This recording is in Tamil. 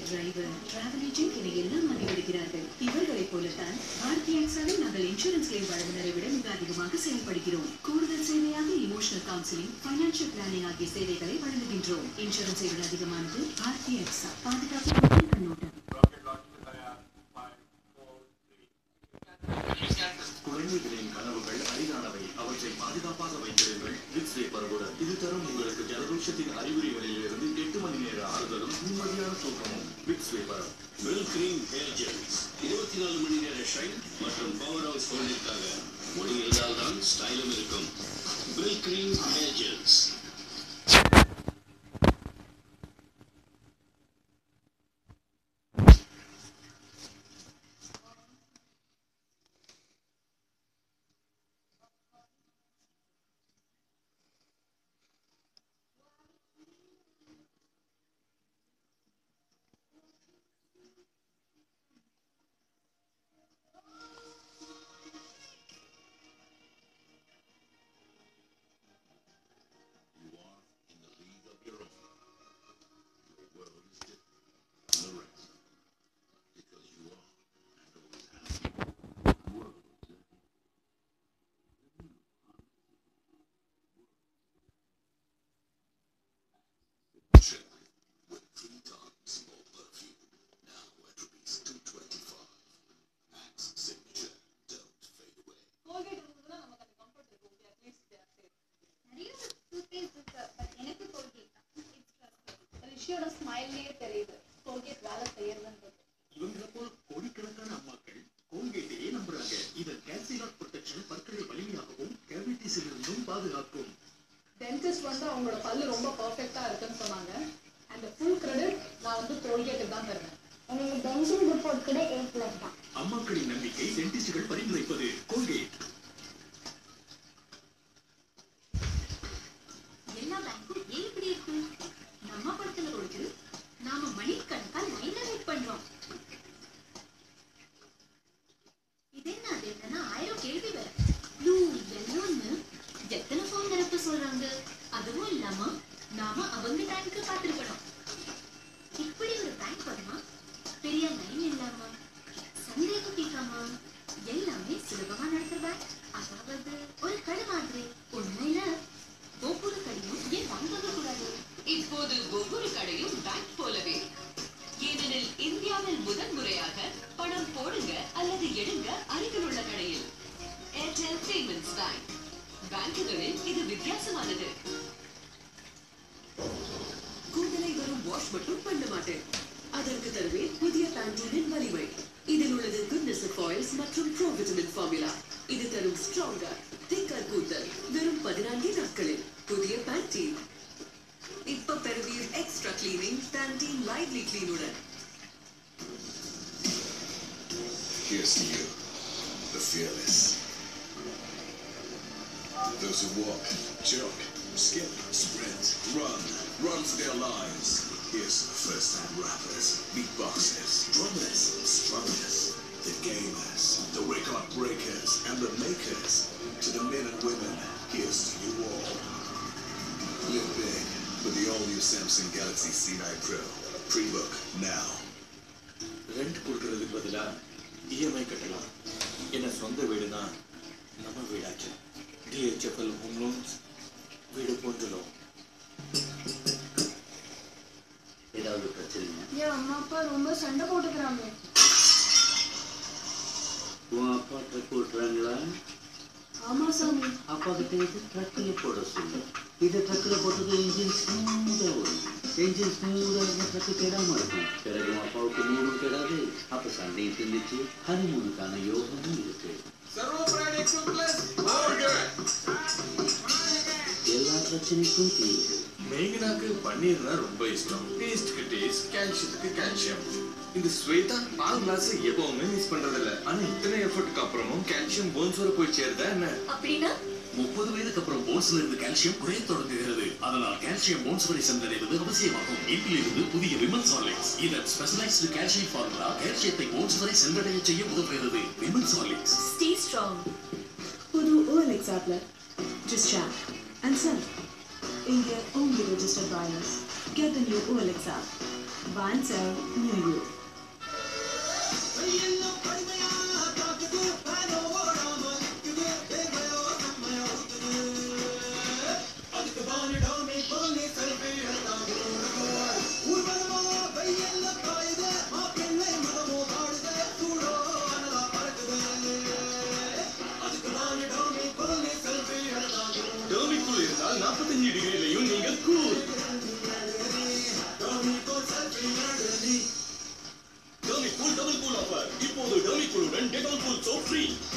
டிரைவர் டிராவல் ஏஜென்ட் என எல்லாம் மாறிவிடுகிறார்கள் இவர்களைப் போலத்தான் பாரதி ஆக்சாவில் நாங்கள் இன்சூரன்ஸ் கிளைம் வழங்குனரை விட மிக அதிகமாக செயல்படுகிறோம் கூடுதல் சேவையாக இமோஷனல் கவுன்சிலிங் ஃபைனான்சியல் பிளானிங் ஆகிய சேவைகளை வழங்குகின்றோம் இன்சூரன்ஸை விட அதிகமானது பாரதி ஆக்சா பாதுகாப்பு மற்றும் கண்ணோட்டம் குழந்தைகளின் கனவுகள் அரிதானவை அவற்றை பாதுகாப்பாக வைத்திருங்கள் விக்ஸ் பரவுடன் இது தரும் உங்களுக்கு ஜலதோஷத்தின் அறிகுறிகளில் இருந்து எட்டு மணி நேர ஆறுதலும் நிம்மதியான தூக்கமும் விக்ஸ் பரம் மில் கிரீம் ஹேர் ஜெல்ஸ் இருபத்தி நாலு மணி நேர ஷைன் மற்றும் பவர் ஹவுஸ் பொருளுக்காக முடி இருந்தால்தான் ஸ்டைலும் இருக்கும் மில் கிரீம் ஹேர் ஜெல்ஸ் கோல்கேட் இருந்ததுன்னா நமக்கு அந்த கம்ஃபர்ட் இருக்கும் ஓகே அட்லீஸ்ட் நிறைய டூத்பேஸ்ட் இருக்கு பட் எனக்கு கோல்கேட் தான் இட்ஸ் ட்ரஸ்டட் ரிஷியோட ஸ்மைல்லேயே தெரியுது கோல்கேட் வேலை செய்யறதுன்றது இவங்களை போல் கோடிக்கணக்கான அம்மாக்கள் கோல்கேட்டையே நம்புறாங்க இதன் கேல்சிலாட் ப்ரொடெக்ஷன் பற்களை வலிமையாகவும் கேவிட்டிஸில் இருந்தும் பாதுகாக்கும் டென்டிஸ்ட் வந்து அவங்களோட பல்லு ரொம்ப பர்ஃபெக்டா இருக்குன்னு சொன்னாங்க அண்ட் ஃபுல் கிரெடிட் நான் வந்து கோல்கேட்டுக்கு தான் தருவேன் எனக்கு டென்ஷன் ரிப்போர்ட் கூட ஏ பிளஸ் தான் அம்மாக்களின் நம்பிக்கை டென்டிஸ்டுகள் பரிந்துரைப்பது கோல்கேட் எல்லா பேங்க்கும் ஏன் இப்படி இருக்கு நம்ம படத்துல கொடுத்து நாம மணிக்கணக்கா லைன்ல வெயிட் பண்றோம் இது என்ன அது என்னன்னா ஆயிரம் கேள்வி வேற ப்ளூ எல்லோன்னு எத்தனை ஃபோன் நிரப்ப சொல்றாங்க அதுவும் இல்லாம நாம அவங்க டைமுக்கு காத்திருக்கணும் இப்படி ஒரு பேங்க் வருமா பெரிய லைன் இல்லாம சந்தேகம் கேட்காம எல்லாமே சுலபமா நடத்துற பேங்க் அதாவது ஒரு கடை மாதிரி உண்மையில ஒவ்வொரு கடையும் ஏன் வாங்க கூடாது இப்போது ஒவ்வொரு கடையும் பேங்க் போலவே ஏனெனில் இந்தியாவில் முதன் முறையாக பணம் போடுங்க அல்லது எடுங்க அருகில் உள்ள கடையில் ஏர்டெல் பேமெண்ட்ஸ் பேங்க் பேங்குகளில் இது வித்தியாசமானது கூந்தலை வரும் வாஷ் மட்டும் பண்ண மாட்டேன் அதற்கு தருவேன் புதிய பேண்டீனின் வலிமை இதில் உள்ளது குட்னஸ் ஆஃப் ஆயில்ஸ் மற்றும் ப்ரோ விட்டமின் ஃபார்முலா இது தரும் ஸ்ட்ராங்கர் திக்கர் கூந்தல் வெறும் பதினான்கே நாட்களில் புதிய பேண்டீன் இப்ப பெறுவீர் எக்ஸ்ட்ரா கிளீனிங் பேண்டீன் லைவ்லி கிளீனுடன் Here's to you, the fearless. Those who walk, jump, skip, sprint, run, run for their lives. Here's to the first-time rappers, beatboxers, drummers, strummers, the gamers, the record breakers, and the makers. To the men and women, here's to you all. Live big with the all-new Samsung Galaxy C9 Pro. Pre-book now. Rent கொடுக்கறதுக்கு பதிலா இஎம்ஐ கட்டலாம் என்ன சொந்த வீடுனா நம்ம வீடாச்சு டிஹெச்எஃப்எல் ஹோம் லோன்ஸ் வீடு போன்ற லோன் ஏதாவது பிரச்சனைங்க ஏன் அம்மா அப்பா ரொம்ப சண்டை போட்டுக்கிறாங்க உன் அப்பா ட்ரக் ஓட்டுறாங்களா ஆமா சாமி அப்பா கிட்ட இது ட்ரக்கில் போட சொல்லு இது ட்ரக்கில் போட்டது இன்ஜின் ஸ்மூத்தாக வரும் இன்ஜின் ஸ்மூத்தாக இருந்தால் ட்ரக்கு கெடாமல் இருக்கும் பிறகு உன் அப்பாவுக்கு மூடும் கெடாது அப்போ சண்டையும் திந்துச்சு ஹனிமூனுக்கான யோகமும் இருக்கு எல்லா பிரச்சனைக்கும் தீர்வு மேகனாக்கு பன்னீர்னா ரொம்ப இஷ்டம் டேஸ்ட்க்கு டேஸ்ட் கால்சியத்துக்கு கால்சியம் இந்த ஸ்வேதா பால் கிளாஸ் எப்பவுமே மிஸ் பண்றது இல்ல ஆனா இத்தனை எஃபர்ட்டுக்கு அப்புறமும் கால்சியம் போன்ஸ் வர போய் சேருதா என்ன அப்படின்னா முப்பது வயதுக்கு அப்புறம் போன்ஸ்ல இருந்து கால்சியம் குறைய தொடங்குகிறது அதனால் கால்சியம் போன்ஸ் வரை சென்றடைவது அவசியமாகும் இதிலிருந்து புதிய விமன் சாலிக்ஸ் இதன் ஸ்பெஷலைஸ்டு கால்சியம் ஃபார்முலா கால்சியத்தை போன்ஸ் வரை சென்றடைய செய்ய உதவுகிறது விமன் சாலிக்ஸ் ஸ்டே ஸ்ட்ராங் புது OLX ஆப்ல just chat and sell. India only registered buyers. Get the new OLX app. Once out, New You. டோமிக்குள் இருந்தால் நாற்பத்தஞ்சு டிகிரிலையும் நீங்கள் கூல் டோமி கூல் டபுள் கூல் ஆஃபர் இப்போது டோமி கூலுடன் டெட்டால் கூல் சோப் ஃப்ரீ